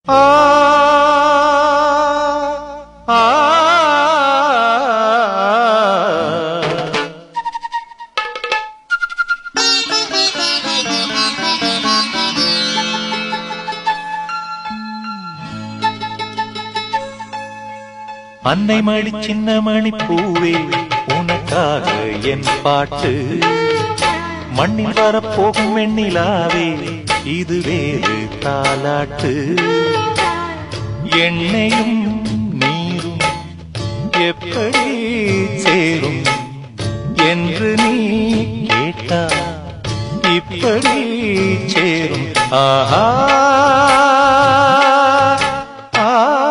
ஆ ஆ அன்னை மணி சின்ன மணி பூவே உனக்காக என் பாட்டு மண்ணில் வரப்போகும் வெண்ணிலாவே இது வேறு தாலாட்டு எண்ணெயும் நீரும் எப்படி சேரும் என்று நீ கேட்டா இப்படி சேரும் ஆஹா ஆ,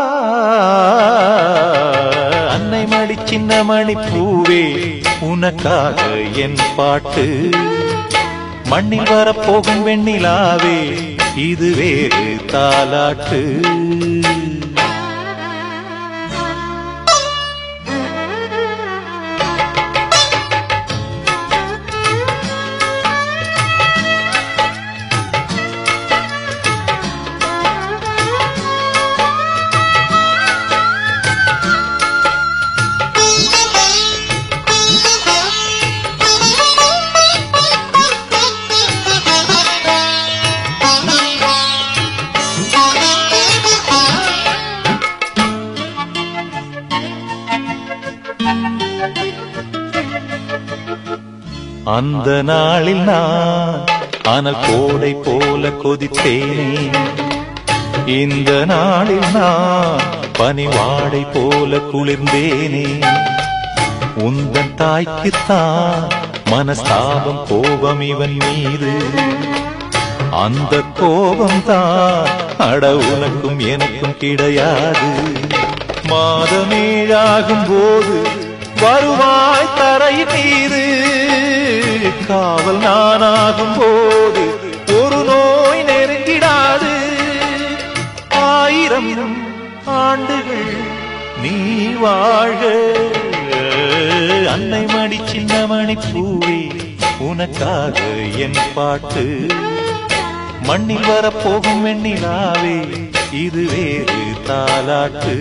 அன்னை மடி சின்ன மணி பூவே உனக்காக என் பாட்டு மண்ணில் வரப்போகும் வெண்ணிலாவே இது வேறு தாலாட்டு அந்த நாளில் நான் அனல் கோடை போல கொதித்தேனே இந்த நாளில் நான் பனிவாடை போல குளிர்ந்தேனே உந்தன் தாய்க்குத்தான் மனஸ்தாபம் கோபம் இவன் மீது அந்த கோபம் தான் அட உனக்கும் எனக்கும் கிடையாது மாதமேழாகும் போது வருவாய் தரையின் மீது காவல் நானாகும் போது ஒரு நோய் நெருங்கிடாது ஆயிரம் ஆண்டுகள் நீ வாழ்க அன்னை மடி சின்ன மணி பூவே உனக்காக என் பாட்டு மண்ணில் வரப்போகும் வெண்ணிலாவே இது வேறு தாலாட்டு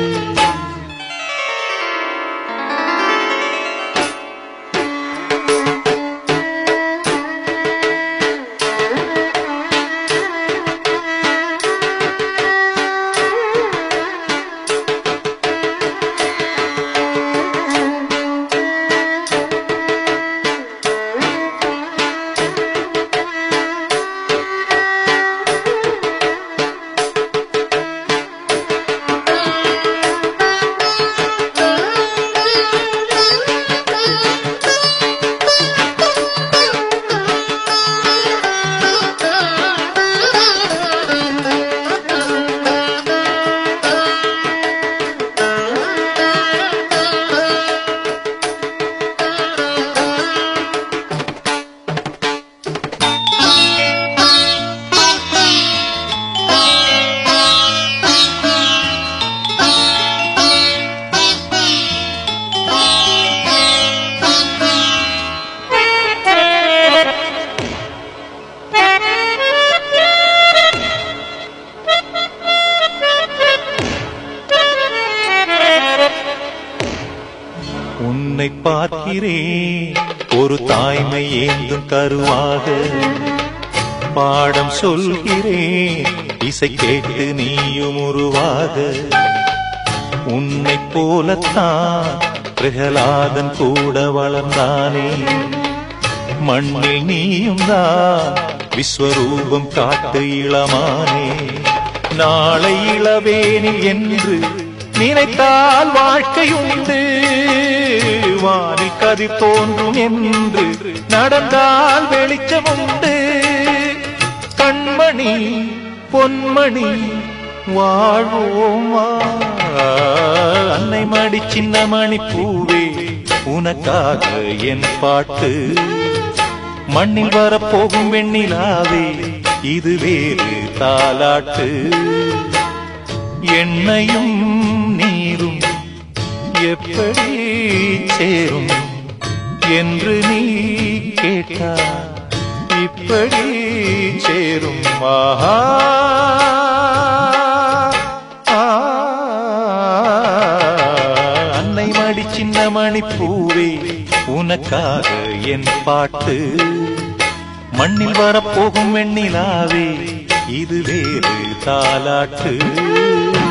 உன்னை பார்க்கிறேன் ஒரு தாய்மை ஏந்தும் கருவாக பாடம் சொல்கிறேன் இசை கேட்டு நீயும் உருவாக உன்னை போலத்தான் பிரகலாதன் கூட வளர்ந்தானே மண்ணில் நீயும் தான் விஸ்வரூபம் காட்டு இளமானே நாளை இளவேனில் என்று நினைத்தால் வாழ்க்கை உண்டு வானில் கதிர் தோன்றும் என்று நடந்தால் வெளிச்சம் உண்டு கண்மணி பொன்மணி வாழ்வோம் வா. அன்னை மடி சின்ன மணி பூவே உனக்காக என் பாட்டு மண்ணில் வரப்போகும் வெண்ணிலாவே இது வேறு தாலாட்டு எண்ணெயும் நீரும் எப்படி சேரும் என்று நீ கேட்டா இப்படி சேரும் ஆஹா அடி சின்ன மணி பூவே உனக்காக என் பாட்டு மண்ணில் வரப்போகும் வெண்ணிலாவே இது வேறு தாலாட்டு